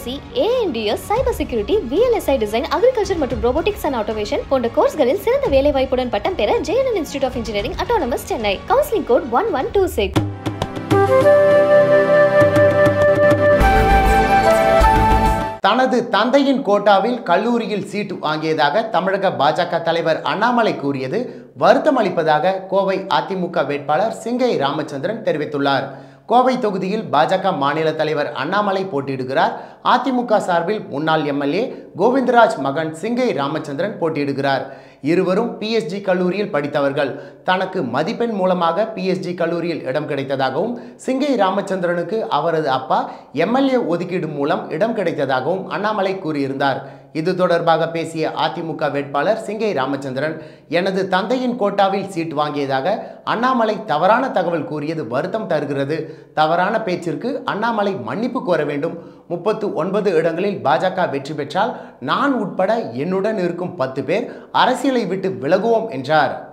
BSc A N D S cyber security VLSI design agriculture மற்றும் robotics and automation போன்ற கோர்ஸ்களில் சிறந்த வேலை வாய்ப்புடன் பட்டம் பெற JNN institute of engineering autonomous Chennai counselling code one one two six தனது தந்தையின் கோட்டாவில் கல்லூரியில் சீட்டு வாங்கியதாக தமிழக பாஜக தலைவர் அண்ணாமலை கூறியது வருத்தம் அளிப்பதாக கோவை அதிமுக வேட்பாளர் சிங்கை ராமச்சந்திரன் தெரிவித்துள்ளார் கோவை தொகுதியில் பாஜக மாநில தலைவர் அண்ணாமலை போட்டியிடுகிறார் அதிமுக சார்பில் முன்னாள் எம்எல்ஏ கோவிந்தராஜ் மகன் சிங்கை ராமச்சந்திரன் போட்டியிடுகிறார் இருவரும் பிஎஸ்ஜி கல்லூரியில் படித்தவர்கள் தனக்கு மதிப்பெண் மூலமாக பிஎஸ்ஜி கல்லூரியில் இடம் கிடைத்ததாகவும் சிங்கை ராமச்சந்திரனுக்கு அவரது அப்பா எம்எல்ஏ ஒதுக்கீடு மூலம் இடம் கிடைத்ததாகவும் அண்ணாமலை கூறியிருந்தார் இது தொடர்பாக பேசிய அதிமுக வேட்பாளர் சிங்கை ராமச்சந்திரன் எனது தந்தையின் கோட்டாவில் சீட் வாங்கியதாக அண்ணாமலை தவறான தகவல் கூறியது வருத்தம் தருகிறது தவறான பேச்சிற்கு அண்ணாமலை மன்னிப்பு கோர வேண்டும் முப்பத்து ஒன்பது இடங்களில் பாஜக வெற்றி பெற்றால் நான் உட்பட என்னுடன் இருக்கும் பத்து பேர் அரசியலை விட்டு விலகுவோம் என்றார்